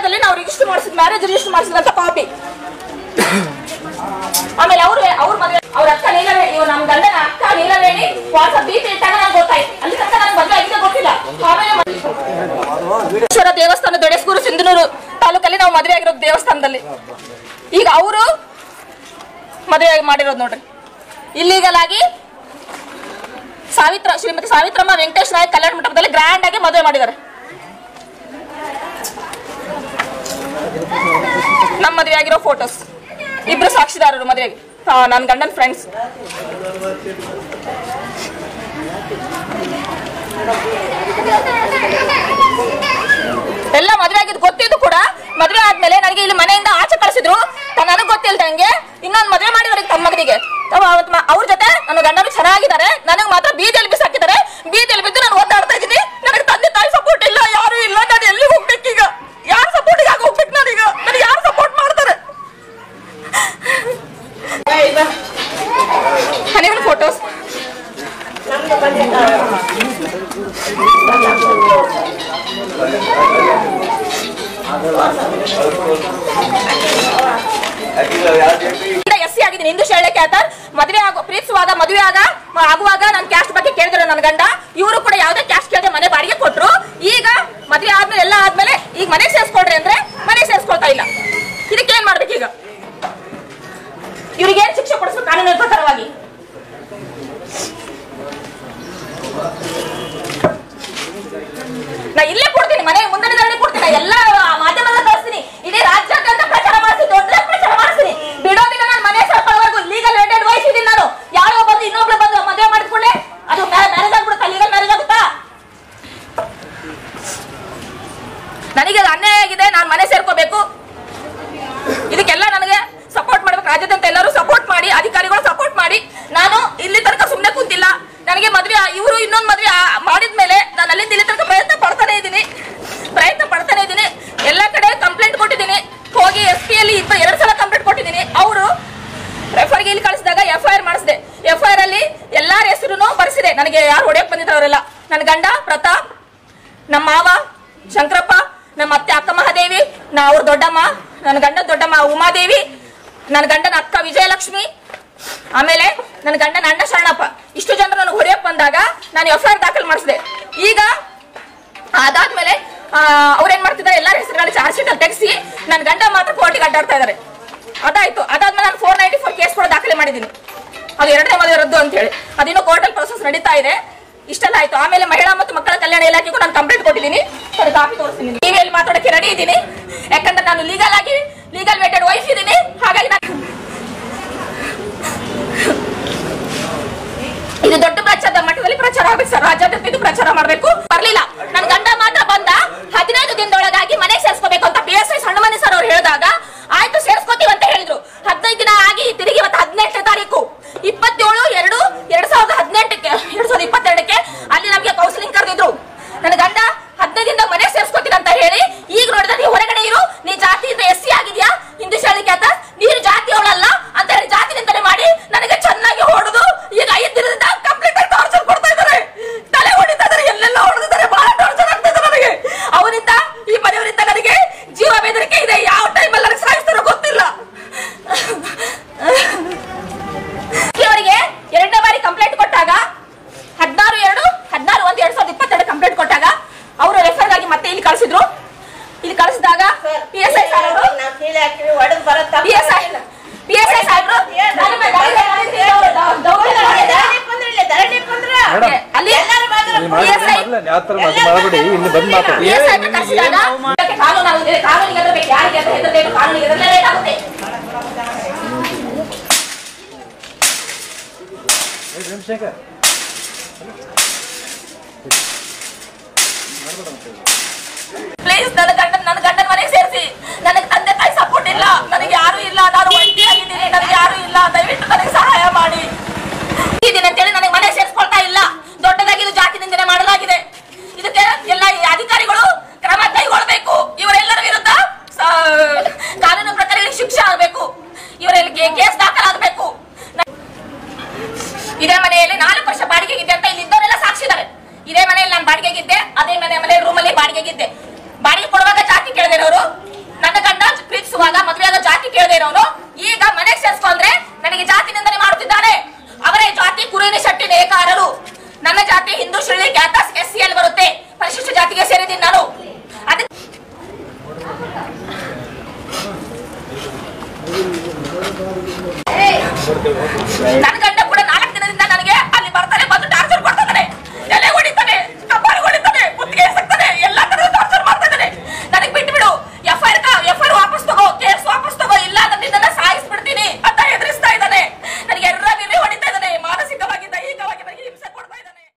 ಮೀಡಿಯಾದಲ್ಲಿ ನಾವು ರಿಜಿಸ್ಟರ್ ಮಾಡಿಸಿದ ಮ್ಯಾರೇಜ್ ರಿಜಿಸ್ಟರ್ ಮಾಡಿಸಿದಂತ ಕಾಪಿ ಆಮೇಲೆ ಅವ್ರು ಅವ್ರ ಮದುವೆ ಅವ್ರ ಅಕ್ಕ ನೀಲವೇಣಿ ಇವ್ ನಮ್ ಗಂಡನ ಅಕ್ಕ ನೀಲವೇಣಿ ವಾಟ್ಸಪ್ ಬೀಟ್ ಇಟ್ಟಾಗ ನಂಗೆ ಗೊತ್ತಾಯ್ತು ಅಲ್ಲಿ ತನಕ ನಂಗೆ ಮದುವೆ ಆಗಿದೆ ಗೊತ್ತಿಲ್ಲ ಆಮೇಲೆ ಮದ್ವೆ- ಈಶ್ವರ ದೇವಸ್ಥಾನ ದೊಡೆಸ್ಗೂರು ಸಿಂಧನೂರು ತಾಲೂಕಲ್ಲಿ ನಾವು ಮದುವೆ ಆಗಿರೋದು ದೇವಸ್ಥಾನದಲ್ಲಿ ಈಗ ಅವರು ಮದುವೆ ಮಾಡಿರೋದು ನೋಡ್ರಿ ಇಲ್ಲಿಗಲ್ ಆಗಿ ಸಾವಿತ್ರ ಶ್ರೀಮತಿ ಸಾವಿತ್ರಮ್ಮ ವೆಂಕಟೇಶ್ ನಾಯಕ್ ಕಲ್ಯಾಣ ಮಂಟಪದಲ್ಲಿ ಗ್ರ್ಯಾಂಡ್ ಆಗಿ ಮದುವೆ ಮಾಡಿದ್ದಾರೆ ನಮ್ಮ ಮದುವೆ ಆಗಿರೋ ಫೋಟೋಸ್ ಇಬ್ರು ಸಾಕ್ಷಿದಾರರು ಮದುವೆಗೆ ನನ್ನ ಗಂಡನ ಫ್ರೆಂಡ್ಸ್ ಎಲ್ಲ ಮದುವೆ ಆಗಿದ್ದು ಗೊತ್ತಿದ್ದು ಕೂಡ ಮದುವೆ ಆದ್ಮೇಲೆ ನನಗೆ ಇಲ್ಲಿ ಮನೆಯಿಂದ ಆಚೆ ಕಳಿಸಿದ್ರು ನನಗೆ ಗೊತ್ತಿಲ್ದಂಗೆ ಇನ್ನೊಂದು ಮದುವೆ ಮಾಡಿದಾರೆ ತಮ್ಮ ಮಗನಿಗೆ ಅವ್ರ ಜೊತೆ ನನ್ನ ಗಂಡನು ಚೆನ್ನಾಗಿದ್ದಾರೆ ನನಗೆ ಮಾತ್ರ ಬೀದಿಯಲ್ಲಿ ಬಿಸಾಕಿದ್ದಾರೆ ಬೀದಿಯಲ್ಲಿ ಬಿದ್ದು ನಾನು ಓದಾಡ್ತಾ ಇದ್ದೀನಿ ನನಗೆ ತಂದೆ ತಾಯಿ ಸಪೋರ್ಟ್ ಇಲ್ಲ ಯಾರು ಇಲ್ಲ ನಾನು ಎಲ್ಲಿ ಹೋಗ್ಬೇಕೀಗ ಯಾರು ಸಪೋರ್ಟ್ ಆಗ ಹೋಗ್ಬೇಕು ನಾನೀಗ ನನಗೆ ಯಾರು ಸಪೋರ್ಟ್ ಮಾಡ್ತಾರೆ ಹನಿವನ್ ಫೋಟೋಸ್ ಎಸ್ ಸಿ ಆಗಿದ್ದೀನಿ ಹಿಂದೂ ಶೈಲೆ ಕ್ಯಾತರ್ ಮದುವೆ ಆಗೋ ಪ್ರೀತಿಸುವಾಗ ಮದುವೆ ಆಗ ಆಗುವಾಗ ನಾನು ಕ್ಯಾಸ್ಟ್ ಬಗ್ಗೆ ಕೇಳಿದ್ರು ನನ್ನ ಗಂಡ ಇವರು ಕೂಡ ಯಾವುದೇ ಕ್ಯಾಸ್ಟ್ ಕೇಳದೆ ಮನೆ ಬಾಡಿಗೆ ಕೊಟ್ರು ಈಗ ಮದುವೆ ಆದ್ಮೇಲೆ ಎಲ್ಲ ಆದ್ಮೇಲೆ ಈಗ ಮನೆ ಸೇರ್ಸ್ಕೊಳ್ರಿ ಅಂದ್ರೆ ಮನೆ ಸೇರ್ಸ್ಕೊಳ್ತಾ ಇಲ್ಲ ಇದಕ್ಕೆ ಏನ್ ಮಾಡ್ಬೇಕು ಈಗ ಇವ್ರಿಗೆ ಏನ್ ಶಿಕ್ಷೆ ಕೊಡಿಸ್ಬೇಕು ಕಾನೂನಿನ ಪ್ರಕಾರವಾಗಿ ನಾ ಇಲ್ಲೇ ಕೊಡ್ತೀನಿ ಮನೆ ಮುಂದಿನ ಧರಣಿ ಕೊಡ್ತೀನಿ ಎಲ್ಲ ಮಾಧ್ಯಮದ ಕಳಿಸ್ತೀನಿ ಇಡೀ ರಾಜ್ಯಾದ್ಯಂತ ಪ್ರಚಾರ ಮಾಡಿಸಿ ದೊಡ್ಡ ಪ್ರಚಾರ ಮಾಡಿಸ್ತೀನಿ ಬಿಡೋದಿಲ್ಲ ನಾನು ಮನೆ ಸೇರ್ಕೊಳ್ಳೋವರೆಗೂ ಲೀಗಲ್ ವೆಂಡೆಡ್ ವಹಿಸಿದ್ದೀನಿ ನಾನು ಯಾರೋ ಬಂದು ಇನ್ನೊಬ್ಳು ಬಂದು ಮದುವೆ ಮಾಡಿದ್ಕೊಳ್ಳೆ ಅದು ಮ್ಯಾರೇಜ್ ಆಗ್ಬಿಡುತ್ತಾ ಲೀಗಲ್ ಮ್ಯಾರೇಜ್ ಆಗುತ್ತಾ ನನಗೆ ಅದು ಅನ್ಯಾಯ ಆಗಿದೆ ನಾನು ಮನೆ ಸೇರ್ಕೋಬೇಕು ಇದಕ್ಕೆಲ್ಲ ನನಗೆ ಸಪೋರ್ಟ್ ಮಾಡ್ಬೇಕು ರಾಜ್ಯದಂತ ಎಲ್ಲರೂ ಸಪೋರ್ಟ್ ಮಾಡಿ ಅಧಿಕಾರಿಗಳು ಸಪೋರ್ಟ್ ಮಾಡಿ ನಾನು ಇಲ್ಲಿ ತನಕ ಸುಮ್ಮನೆ ಕುಂತಿಲ್ಲ ನನಗೆ ಮದ್ವೆ ಇವರು ಇನ್ನೊಂದು ಮದ್ವೆ ಮಾಡಿದ್ಮೇಲೆ ನಾನು ಅಲ್ಲಿಂದ ಇಲ್ಲಿ ತನಕ ಪ್ರಯತ್ನ ಪಡ್ತಾನೆ ಇದ್ದೀನಿ ಪ್ರಯತ್ನ ಪಡ್ತಾನೆ ಇದ್ದೀನಿ ಎಲ್ಲ ಕಡೆ ಕಂಪ್ಲೇಂಟ್ ಕೊಟ್ಟಿದ್ದೀನಿ ಹೋಗಿ ಎಸ್ ಪಿ ಅಲ್ಲಿ ಇಬ್ಬರು ಎರಡು ಸಲ ಕಂಪ್ಲೇಂಟ್ ಕೊಟ್ಟಿದ್ದೀನಿ ಅವರು ರೆಫರ್ಗೆ ಇಲ್ಲಿ ಕಳಿಸಿದಾಗ ಎಫ್ ಐ ಆರ್ ಮಾಡಿಸಿದೆ ಎಫ್ ಐ ಆರ್ ಅಲ್ಲಿ ಎಲ್ಲಾರ ಹೆಸರು ಬರ್ಸಿದೆ ನನಗೆ ಯಾರು ಹೊಡೆಯಕ್ ಬಂದಿದ್ದವರೆಲ್ಲ ನನ್ನ ಗಂಡ ಪ್ರತಾಪ್ ನಮ್ಮ ಮಾವ ಶಂಕರಪ್ಪ ನಮ್ಮ ಅತ್ತೆ ಅಕ್ಕ ಮಹಾದೇವಿ ನಾ ಅವ್ರ ದೊಡ್ಡಮ್ಮ ನನ್ನ ಗಂಡನ ದೊಡ್ಡಮ್ಮ ಉಮಾದೇವಿ ನನ್ನ ಗಂಡನ ಅಕ್ಕ ವಿಜಯಲಕ್ಷ್ಮಿ ಆಮೇಲೆ ನನ್ನ ಗಂಡನ ಅಣ್ಣ ಶರಣಪ್ಪ ಇಷ್ಟು ಜನರು ನನಗೆ ಹೊಡೆಯಕ್ ಬಂದಾಗ ನಾನು ಎಫ್ ಐ ಆರ್ ದಾಖಲು ಮಾಡಿಸಿದೆ ಈಗ ಅದಾದ್ಮೇಲೆ ಅವ್ರೇನ್ ಮಾಡ್ತಿದ್ದಾರೆ ಎಲ್ಲರ ಹೆಸರುಗಳು ಚಾರ್ಜ್ ಶೀಟ್ ಅಲ್ಲಿ ತೆಗೆಸಿ ನನ್ನ ಗಂಡ ಮಾತ್ರ ಕೋರ್ಟಿಗೆ ಅಡ್ಡಾಡ್ತಾ ಇದ್ದಾರೆ ಅದಾಯ್ತು ಅದಾದ್ಮೇಲೆ ನಾನು ಫೋರ್ ನೈಂಟಿ ಫೋರ್ ಕೇಸ್ ಕೂಡ ದಾಖಲೆ ಮಾಡಿದ್ದೀನಿ ಅದು ಎರಡನೇ ಮದುವೆ ರದ್ದು ಅಂತ ಹೇಳಿ ಅದಿನ್ನೂ ಕೋರ್ಟಲ್ ಪ್ರೊಸೆಸ್ ನಡೀತಾ ಇದೆ ಇಷ್ಟೆಲ್ಲ ಆಯ್ತು ಆಮೇಲೆ ಮಹಿಳಾ ಮತ್ತು ಮಕ್ಕಳ ಕಲ್ಯಾಣ ಇಲಾಖೆಗೂ ನಾನು ಕಂಪ್ಲೇಂಟ್ ಕೊಟ್ಟಿದ್ದೀನಿ ಸರಿ ಕಾಪಿ ತೋರಿಸ್ತೀನಿ ಟಿವಿಯಲ್ಲಿ ಮಾತಾಡಕ್ಕೆ ರೆಡಿ ಇದ್ದೀನಿ ಯಾಕಂದ್ರೆ ನಾನು ಲೀಗಲ್ ಆಗಿ ಲೀಗಲ್ ವೇಟೆಡ್ ವೈಫ್ ಇದ್ದೀನಿ ಹಾಗಾಗಿ ನಾನು ಇದು ದೊಡ್ಡ ಪ್ರಚಾರದ ಮಟ್ಟದಲ್ಲಿ ಪ್ರಚಾರ ಆಗ್ಬೇಕು ಸರ್ ರಾಜ್ಯಾದ್ಯಂತ ಇದು ಪ್ರಚಾರ ಮಾಡಬೇಕು ಬರ್ಲಿಲ್ಲ ನನ್ ಗಂಡ ಮಾತ್ರ ಬಂದ ಹದಿನೈದು ದಿನದೊಳಗಾಗಿ ಮನೆ ಸೇರ್ಸ್ಕೋಬೇಕು ಅಂತ P S I Sannamani sir ಅವ್ರು ಹೇಳಿದಾಗ ಆಯ್ತು ಸೇರ್ಸ್ಕೋತೀವಿ ಅಂತ ಹೇಳಿದ್ರು ಹದಿನೈದು ದಿನ ಆಗಿ ತಿರುಗಿ ಇವತ್ತು ಹದಿನೆಂಟನೇ ತಾರೀಕು ಇಪ್ಪತ್ತೇಳು ಎರಡು ಎರಡ್ ಸಾವಿರದ ಹದಿನೆಂಟಕ್ಕೆ ಎರಡ್ ಸಾವಿರದ ಇಪ್ಪತ್ತೆರಡಕ್ಕೆ ಅಲ್ಲಿ ನಮಗೆ ಕೌನ್ಸಿಲಿಂಗ್ ಕರೆದಿದ್ರು ನನ್ನ ಗಂಡ ಹದಿನೈದು ದಿನದಾಗ ಮನೆ ಸೇರ್ಸ್ಕೋತೀನಿ ಅಂತ ಹೇಳಿ ಈಗ ನೋಡಿದ್ರೆ ನೀವು ಹೊರಗಡೆ ಇರು ನೀ ಜಾತಿಯಿಂದ ಎಸ್ ಸಿ ಆಗಿದ್ಯಾ ಹಿಂದೂ ಶಾಲೆಗೆ ಅಂತ ನೀನು ಜಾತಿಯವಳಲ್ಲ ಅಂತ ಹೇಳಿ ಜಾತಿ ನಿಂದನೆ ಮಾಡಿ ನನಗೆ ಚೆನ್ನಾಗಿ ಹೊಡೆದು ಈಗ ಐದು ದಿನದಿಂದ ಕಂಪ್ಲೀಟ್ ಆಗಿ ಟಾರ್ಚರ್ ಕೊಡ್ತಾ ಇದ್ದಾರೆ ತಲೆ ಹೊಡಿತಾ ಇದ್ದಾರೆ ಎಲ್ಲೆಲ್ಲ ಹೊಡೆದಿದ್ದಾರೆ ಬಹಳ ಟಾರ್ಚರ್ ಆಗ್ತಾ ಇದೆ ನನಗೆ ಅವರಿಂದ ಈ ಮನೆಯವರಿಂದ ನನಗೆ ಜೀವ ಬೆದರಿಕೆ ಇದೆ ಯಾವ ಟೈಮಲ್ಲಿ ನನಗೆ ಸಾಯಿಸ್ತಾರೋ ಗೊತ್ತಿಲ್ಲ ಅವರಿಗೆ ಎರಡನೇ ಬಾರಿ ಕಂಪ್ಲೇಂಟ್ ಕೊಟ್ಟಾಗ ಹದಿನಾರು ಎರಡು ಹದಿನಾರು ಒಂದು ಎರಡ್ ಸಾವಿರದ ಇಪ್ಪತ್ತೆರಡು ಕಂಪ್ಲೇಂಟ್ ಕೊಟ್ಟಾಗ ಅವರು ರೆಫರ್ ಆಗಿ ಮತ್ತೆ ಇಲ್ಲಿ ಕಳಿಸಿದ್ರು ಇಲ್ಲಿ ಕಳಿಸಿದಾಗ ಪಿ ಎಸ್ ಐ ಸಾಹೇಬರು ಹೊಡೆದ್ ಬರತ್ತ P S I P S I ಸಾಹೇಬರು ನನ್ನ ಮೇಲೆ ದಾಳಿ ಮಾಡಿದ್ರು, ದೌರ್ಜನ್ಯ ಮಾಡಿದ್ರು. ಅಲ್ಲಿ PSI ಯಾವ ತರ ಮಾಡಬೇಡಿ ಇಲ್ಲಿ ಬಂದ್ ಮಾತಾಡಿ PSI ಅನ್ನ ಕರೆಸಿದಾಗ ಇದಕ್ಕೆ ಕಾನೂನು ಆಗುತ್ತೆ, ಕಾನೂನಿಗೆ ಹೆದರ್ಬೇಕು, ಯಾರಿಗೆ ಅಂತ ಹೆದರ್ಬೇಕು, ಕಾನೂನಿಗೆ ಹೆದರ್ಲೇಬೇಕಾಗುತ್ತೆ. ಚಂದ್ರಶೇಖರ್ ಪ್ಲೀಸ್ ನನ್ನ ಗಂಡ ನನ್ನ ಗಂಡನ ಮನೆಗೆ ಸೇರಿಸಿ ನನಗೆ ತಂದೆ ತಾಯಿ ಸಪೋರ್ಟ್ ಇಲ್ಲ ನನಗೆ ಯಾರು ಇಲ್ಲ ನಾನು ಒಂಟಿ ಆಗಿದ್ದೀನಿ ನನಗೆ ಯಾರು ಇಲ್ಲ ದಯವಿಟ್ಟು ನನಗೆ ಸಹಾಯ ಮಾಡಿ ಇದ್ದೀನಿ ಅಂತೇಳಿ ನನಗೆ ಮನೆ ಸೇರಿಸ್ಕೊಳ್ತಾ ಇಲ್ಲ ದೊಡ್ಡದಾಗಿ ಇದು ಜಾತಿ ನಿಂದನೆ ಮಾಡಲಾಗಿದೆ ಇದಕ್ಕೆ ಎಲ್ಲ ಈ ಅಧಿಕಾರಿಗಳು ಕ್ರಮ ಕೈಗೊಳ್ಳಬೇಕು ಇವರೆಲ್ಲರ ವಿರುದ್ಧ ಸ- ಕಾನೂನು ಪ್ರಕಾರ ಇವ್ರಿಗೆ ಶಿಕ್ಷೆ ಆಗಬೇಕು ಇವರಿಗೆ ಕೇಸ್ ದಾಖಲಾಗಬೇಕು ಇದೇ ಮನೆಯಲ್ಲಿ ನಾಲ್ಕು ವರ್ಷ ಬಾಡಿಗೆಗಿದ್ದೆ ಅಂತ ಇಲ್ಲಿ ಇದ್ದವರೆಲ್ಲ ಸಾಕ್ಷಿದ್ದಾರೆ ಇದೇ ಮನೆಯಲ್ಲಿ ನಾನು ಬಾಡಿಗೆಗಿದ್ದೆ ಅದೇ ಮನೆ ಮನೆ ರೂಮಲ್ಲಿ ಬಾಡಿಗೆಗಿದ್ದೆ ಬಾಡಿಗೆ ಕೊಡುವಾಗ ನನ್ಗ